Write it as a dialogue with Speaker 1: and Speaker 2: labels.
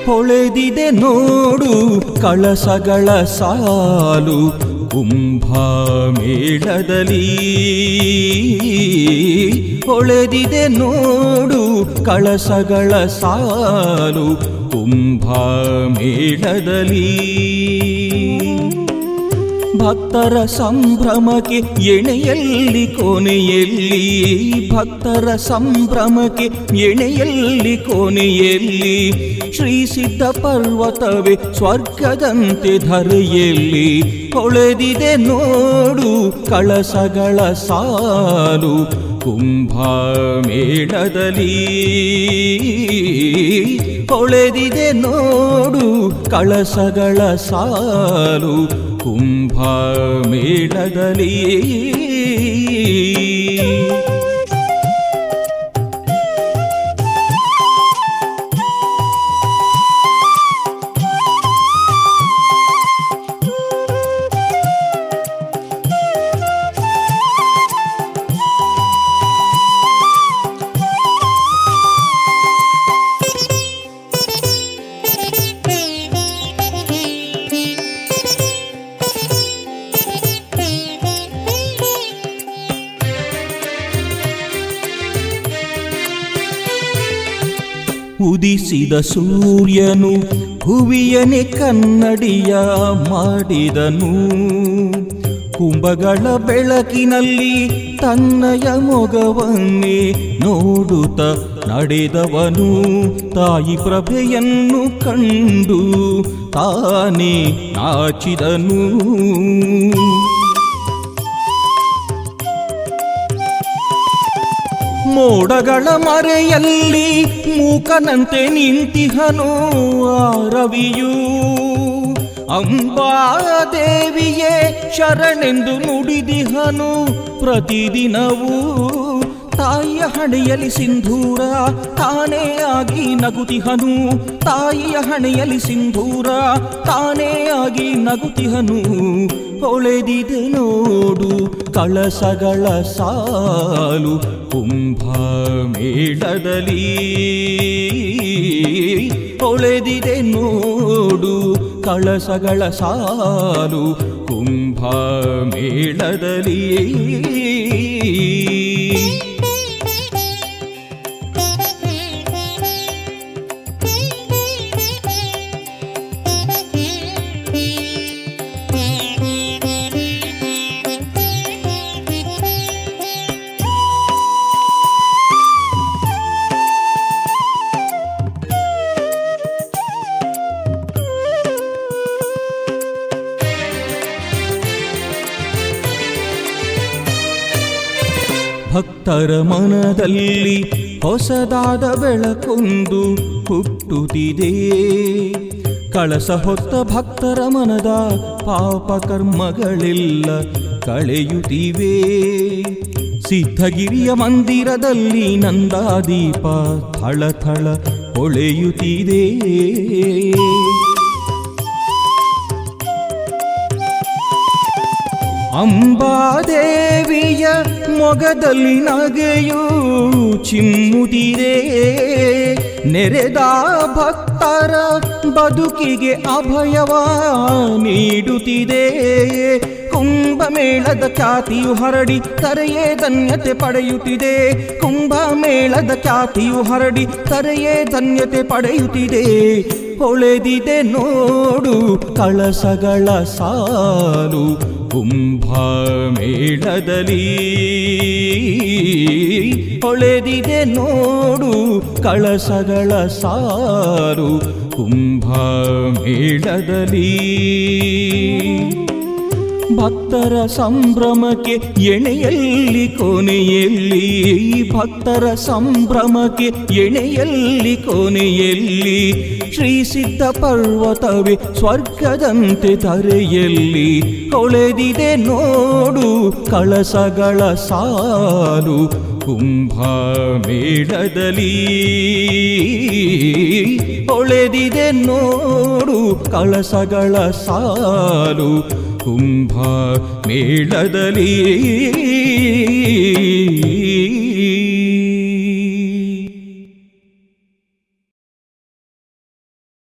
Speaker 1: ಹೊಳೆದಿದೆ ನೋಡು ಕಳಸಗಳ ಸಾಲು ಕುಂಭಮೇಳದಲ್ಲಿ ಹೊಳೆದಿದೆ ನೋಡು ಕಳಸಗಳ ಸಾಲು ಕುಂಭಮೇಳದಲ್ಲಿ ಭಕ್ತರ ಸಂಭ್ರಮಕ್ಕೆ ಎಣೆಯಲ್ಲಿ ಕೊನೆಯಲ್ಲಿ ಭಕ್ತರ ಸಂಭ್ರಮಕ್ಕೆ ಎಣೆಯಲ್ಲಿ ಕೊನೆಯಲ್ಲಿ ಶ್ರೀ ಸಿದ್ಧ ಪರ್ವತವೇ ಸ್ವರ್ಗದಂತೆ ಧರೆಯಲ್ಲಿ ಹೊಳೆದಿದೆ ನೋಡು ಕಳಸಗಳ ಸಾಲು ಕುಂಭಮೇಳದಲ್ಲಿ ಹೊಳೆದಿದೆ ನೋಡು ಕಳಸಗಳ ಸಾಲು ಕುಂಭಮೇಳದಲ್ಲಿ ಉದಿಸಿದ ಸೂರ್ಯನು ಹುವಿಯನೆ ಕನ್ನಡಿಯ ಮಾಡಿದನು ಕುಂಭಗಳ ಬೆಳಕಿನಲ್ಲಿ ತನ್ನಯ ಮೊಗವನ್ನೇ ನೋಡುತ್ತ ನಡೆದವನು ತಾಯಿ ಪ್ರಭೆಯನ್ನು ಕಂಡು ತಾನೇ ನಾಚಿದನು ಮೋಡಗಳ ಮರೆಯಲ್ಲಿ ಮೂಕನಂತೆ ನಿಂತಿಹನು ಆ ರವಿಯು ಅಂಬಾದೇವಿಯೇ ಶರಣೆಂದು ನುಡಿದಿಹನು ಪ್ರತಿದಿನವೂ ತಾಯಿಯ ಹಣೆಯಲ್ಲಿ ಸಿಂಧೂರ ತಾನೇ ಆಗಿ ನಗುತಿಹನು ತಾಯಿಯ ಹಣೆಯಲ್ಲಿ ಸಿಂಧೂರ ತಾನೇ ಆಗಿ ನಗುತಿಹನು ಹೊಳೆದಿದೆ ನೋಡು ಕಳಸಗಳ ಸಾಲು ಕುಂಭಮೇಳದಲ್ಲಿ ಹೊಳೆದಿದೆ ನೋಡು ಕಳಸಗಳ ಸಾಲು ಕುಂಭಮೇಳದಲ್ಲಿ ಭಕ್ತರ ಮನದಲ್ಲಿ ಹೊಸದಾದ ಬೆಳಕೊಂದು ಹುಟ್ಟುತ್ತಿದೆ ಕಳಸ ಹೊತ್ತ ಭಕ್ತರ ಮನದ ಪಾಪ ಕರ್ಮಗಳೆಲ್ಲ ಕಳೆಯುತ್ತಿವೆ ಸಿದ್ಧಗಿರಿಯ ಮಂದಿರದಲ್ಲಿ ನಂದಾದೀಪ ಥಳಥಳ ಹೊಳೆಯುತ್ತಿದೆ ಅಂಬಾದೇವಿಯ ಮೊಗದಲ್ಲಿ ನಗೆಯು ಚಿಮ್ಮುತ್ತಿದೆ ನೆರೆದ ಭಕ್ತರ ಬದುಕಿಗೆ ಅಭಯವ ನೀಡುತ್ತಿದೆ ಕುಂಭಮೇಳದ ಖ್ಯಾತಿಯು ಹರಡಿ ಕರೆಯೇ ಧನ್ಯತೆ ಪಡೆಯುತ್ತಿದೆ ಕುಂಭಮೇಳದ ಖ್ಯಾತಿಯು ಹರಡಿ ಕರೆಯೇ ಧನ್ಯತೆ ಪಡೆಯುತ್ತಿದೆ ಹೊಳೆದಿದೆ ನೋಡು ಕಳಸಗಳ ಸಾಲು ಕುಂಭಮೇಳದಲ್ಲಿ ಹೊಳೆದಿದೆ ನೋಡು ಕಳಸಗಳ ಸಾರು ಕುಂಭಮೇಳದಲ್ಲಿ ಭಕ್ತರ ಸಂಭ್ರಮಕ್ಕೆ ಎಣೆಯಲ್ಲಿ ಕೊನೆಯಲ್ಲಿ ಭಕ್ತರ ಸಂಭ್ರಮಕ್ಕೆ ಎಣೆಯಲ್ಲಿ ಕೊನೆಯಲ್ಲಿ ಶ್ರೀ ಸಿದ್ಧ ಪರ್ವತವೇ ಸ್ವರ್ಗದಂತೆ ಧರೆಯಲ್ಲಿ ಹೊಳೆದಿದೆ ನೋಡು ಕಳಸಗಳ ಸಾಲು ಕುಂಭಮೇಳದಲ್ಲಿ ಹೊಳೆದಿದೆ ನೋಡು ಕಳಸಗಳ ಸಾಲು ಕುಂಭ ಮೇಳದಲ್ಲಿ